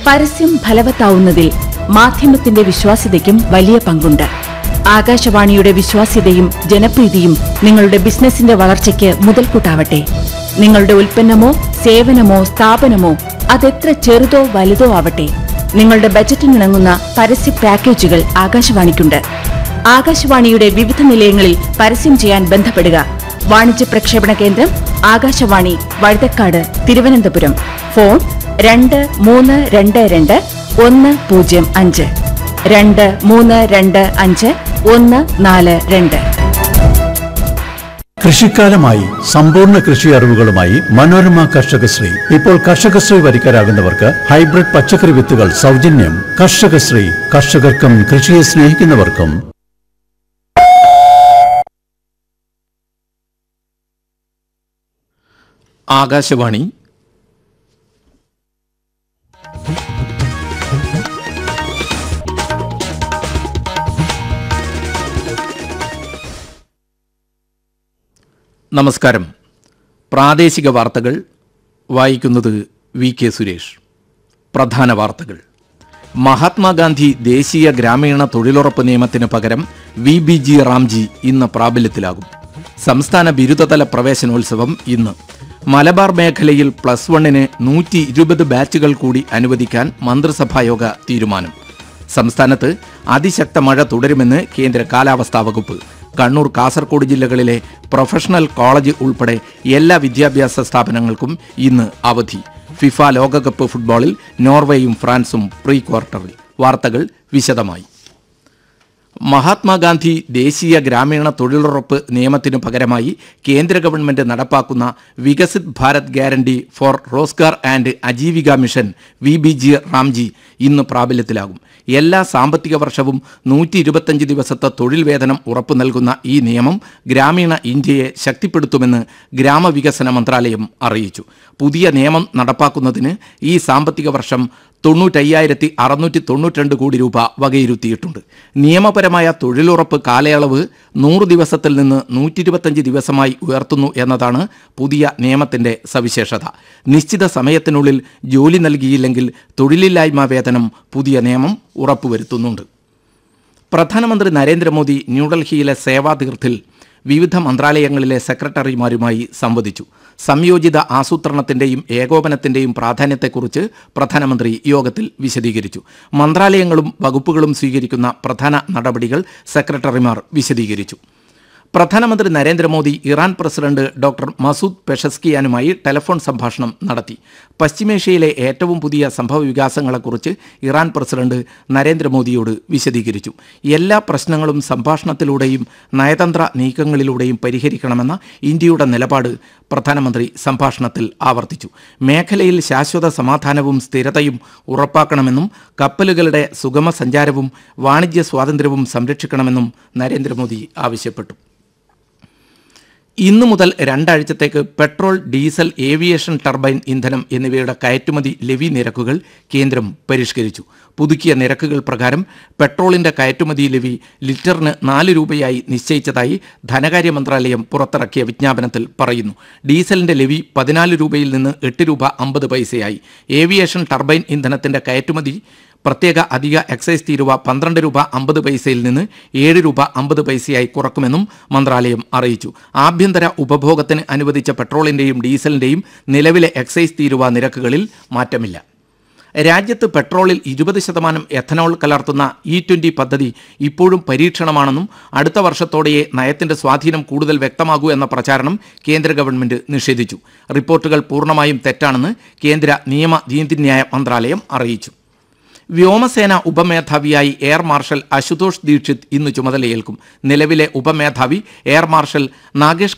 പരസ്യം ഫലവത്താവുന്നതിൽ മാധ്യമത്തിന്റെ വിശ്വാസ്യതയ്ക്കും വലിയ പങ്കുണ്ട് ആകാശവാണിയുടെ വിശ്വാസ്യതയും ജനപ്രീതിയും നിങ്ങളുടെ ബിസിനസിന്റെ വളർച്ചയ്ക്ക് മുതൽക്കൂട്ടാവട്ടെ നിങ്ങളുടെ ഉൽപ്പന്നമോ സേവനമോ സ്ഥാപനമോ അതെത്ര ചെറുതോ വലുതോ ആവട്ടെ നിങ്ങളുടെ ബജറ്റിനിണങ്ങുന്ന പരസ്യ പാക്കേജുകൾ ആകാശവാണിക്കുണ്ട് ആകാശവാണിയുടെ വിവിധ നിലയങ്ങളിൽ പരസ്യം ചെയ്യാൻ ബന്ധപ്പെടുക വാണിജ്യ പ്രക്ഷേപണ കേന്ദ്രം ആകാശവാണി വഴുതക്കാട് തിരുവനന്തപുരം ഫോൺ രണ്ട് മൂന്ന് രണ്ട് രണ്ട് ഒന്ന് പൂജ്യം അഞ്ച് രണ്ട് മൂന്ന് രണ്ട് അഞ്ച് ഒന്ന് നാല് രണ്ട് കൃഷിക്കാലമായി സമ്പൂർണ്ണ കൃഷി അറിവുകളുമായി മനോരമ കർഷകശ്രീ ഇപ്പോൾ കർഷകശ്രീ വരിക്കാരാകുന്നവർക്ക് ഹൈബ്രിഡ് പച്ചക്കറി വിത്തുകൾ സൗജന്യം കർഷകശ്രീ കർഷകർക്കും കൃഷിയെ സ്നേഹിക്കുന്നവർക്കും ആകാശവാണി നമസ്കാരം പ്രാദേശിക വാർത്തകൾ വായിക്കുന്നത് വി കെ സുരേഷ് പ്രധാന വാർത്തകൾ മഹാത്മാഗാന്ധി ദേശീയ ഗ്രാമീണ തൊഴിലുറപ്പ് നിയമത്തിന് പകരം വി ബി ജി റാംജി ഇന്ന് പ്രാബല്യത്തിലാകും സംസ്ഥാന ബിരുദതല പ്രവേശനോത്സവം ഇന്ന് മലബാർ മേഖലയിൽ പ്ലസ് വണ്ണിന് നൂറ്റി ഇരുപത് ബാച്ചുകൾ കൂടി അനുവദിക്കാൻ മന്ത്രിസഭായോഗ തീരുമാനം സംസ്ഥാനത്ത് അതിശക്ത മഴ തുടരുമെന്ന് കേന്ദ്ര കാലാവസ്ഥാ വകുപ്പ് കണ്ണൂർ കാസർഗോഡ് ജില്ലകളിലെ പ്രൊഫഷണൽ കോളേജ് ഉൾപ്പെടെ എല്ലാ വിദ്യാഭ്യാസ സ്ഥാപനങ്ങൾക്കും ഇന്ന് അവധി ഫിഫ ലോകകപ്പ് ഫുട്ബോളിൽ നോർവേയും ഫ്രാൻസും പ്രീ ക്വാർട്ടറിൽ വാർത്തകൾ വിശദമായി മഹാത്മാഗാന്ധി ദേശീയ ഗ്രാമീണ തൊഴിലുറപ്പ് നിയമത്തിനു പകരമായി കേന്ദ്ര ഗവൺമെന്റ് നടപ്പാക്കുന്ന Viksit Bharat guarantee for Rozgar and Ajeevika mission V B G RAM G ഇന്ന് പ്രാബല്യത്തിലാകും എല്ലാ സാമ്പത്തിക വർഷവും നൂറ്റി ഇരുപത്തഞ്ച് ദിവസത്തെ തൊഴിൽ വേതനം ഉറപ്പു നൽകുന്ന ഈ നിയമം ഗ്രാമീണ ഇന്ത്യയെ ശക്തിപ്പെടുത്തുമെന്ന് ഗ്രാമവികസന മന്ത്രാലയം അറിയിച്ചു പുതിയ നിയമം നടപ്പാക്കുന്നതിന് ഈ സാമ്പത്തിക വർഷം തൊണ്ണൂറ്റയ്യായിരത്തി അറുന്നൂറ്റി തൊണ്ണൂറ്റിരണ്ട് കോടി രൂപ വകയിരുത്തിയിട്ടുണ്ട് നിയമപരമായ തൊഴിലുറപ്പ് കാലയളവ് നൂറ് ദിവസത്തിൽ നിന്ന് നൂറ്റി ഇരുപത്തഞ്ച് ദിവസമായി ഉയർത്തുന്നു എന്നതാണ് പുതിയ നിയമത്തിന്റെ സവിശേഷത നിശ്ചിത സമയത്തിനുള്ളിൽ ജോലി നൽകിയില്ലെങ്കിൽ തൊഴിലില്ലായ്മ വേതനം പുതിയ നിയമം ഉറപ്പുവരുത്തുന്നുണ്ട് പ്രധാനമന്ത്രി നരേന്ദ്രമോദി ന്യൂഡൽഹിയിലെ സേവാതീർത്ഥിൽ വിവിധ മന്ത്രാലയങ്ങളിലെ സെക്രട്ടറിമാരുമായി സംവദിച്ചു സംയോജിത ആസൂത്രണത്തിന്റെയും ഏകോപനത്തിന്റെയും പ്രാധാന്യത്തെക്കുറിച്ച് പ്രധാനമന്ത്രി യോഗത്തിൽ വിശദീകരിച്ചു മന്ത്രാലയങ്ങളും വകുപ്പുകളും സ്വീകരിക്കുന്ന പ്രധാന നടപടികൾ സെക്രട്ടറിമാർ വിശദീകരിച്ചു പ്രധാനമന്ത്രി Narendra Modi Iran president doctor Masoud പെഷസ്കിയാനുമായി ടെലിഫോൺ സംഭാഷണം നടത്തി പശ്ചിമേഷ്യയിലെ ഏറ്റവും പുതിയ സംഭവ വികാസങ്ങളെക്കുറിച്ച് ഇറാൻ പ്രസിഡന്റ് നരേന്ദ്രമോദിയോട് വിശദീകരിച്ചു എല്ലാ പ്രശ്നങ്ങളും സംഭാഷണത്തിലൂടെയും നയതന്ത്ര നീക്കങ്ങളിലൂടെയും പരിഹരിക്കണമെന്ന ഇന്ത്യയുടെ നിലപാട് പ്രധാനമന്ത്രി സംഭാഷണത്തിൽ ആവർത്തിച്ചു മേഖലയിൽ ശാശ്വത സമാധാനവും സ്ഥിരതയും ഉറപ്പാക്കണമെന്നും കപ്പലുകളുടെ സുഗമ സഞ്ചാരവും വാണിജ്യ സ്വാതന്ത്ര്യവും സംരക്ഷിക്കണമെന്നും നരേന്ദ്രമോദി ആവശ്യപ്പെട്ടു ഇന്നു മുതൽ രണ്ടാഴ്ചത്തേക്ക് പെട്രോൾ ഡീസൽ ഏവിയേഷൻ ടർബൈൻ ഇന്ധനം എന്നിവയുടെ കയറ്റുമതി ലെവി നിരക്കുകൾ കേന്ദ്രം പരിഷ്കരിച്ചു പുതുക്കിയ നിരക്കുകൾ പ്രകാരം പെട്രോളിന്റെ കയറ്റുമതി ലെവി ലിറ്ററിന് നാല് രൂപയായി നിശ്ചയിച്ചതായി ധനകാര്യ മന്ത്രാലയം പുറത്തിറക്കിയ വിജ്ഞാപനത്തിൽ പറയുന്നു ഡീസലിന്റെ ലെവി പതിനാല് രൂപയിൽ നിന്ന് എട്ട് രൂപ അമ്പത് പൈസയായി ഏവിയേഷൻ ടർബൈൻ ഇന്ധനത്തിന്റെ കയറ്റുമതി പ്രത്യേക അധിക എക്സൈസ് തീരുവ പന്ത്രണ്ട് രൂപ അമ്പത് പൈസയിൽ നിന്ന് ഏഴ് രൂപ അമ്പത് പൈസയായി കുറക്കുമെന്നും മന്ത്രാലയം അറിയിച്ചു ആഭ്യന്തര ഉപഭോഗത്തിന് അനുവദിച്ച പെട്രോളിന്റെയും ഡീസലിന്റെയും നിലവിലെ എക്സൈസ് തീരുവ നിരക്കുകളിൽ മാറ്റമില്ല രാജ്യത്ത് പെട്രോളിൽ ഇരുപത് ശതമാനം എഥനോൾ കലർത്തുന്ന ഇ ട്വന്റി പദ്ധതി ഇപ്പോഴും പരീക്ഷണമാണെന്നും അടുത്ത വർഷത്തോടെയേ നയത്തിന്റെ സ്വാധീനം കൂടുതൽ വ്യക്തമാകൂ എന്ന പ്രചാരണം കേന്ദ്ര ഗവൺമെന്റ് നിഷേധിച്ചു റിപ്പോർട്ടുകൾ പൂർണ്ണമായും തെറ്റാണെന്ന് കേന്ദ്ര നിയമ നീതിന്യായ മന്ത്രാലയം അറിയിച്ചു വ്യോമസേന ഉപമേധാവിയായി എയർ മാർഷൽ അശുതോഷ് ദീക്ഷിത് ഇന്ന് ചുമതലയേൽക്കും നിലവിലെ ഉപമേധാവി എയർ മാർഷൽ നാഗേഷ്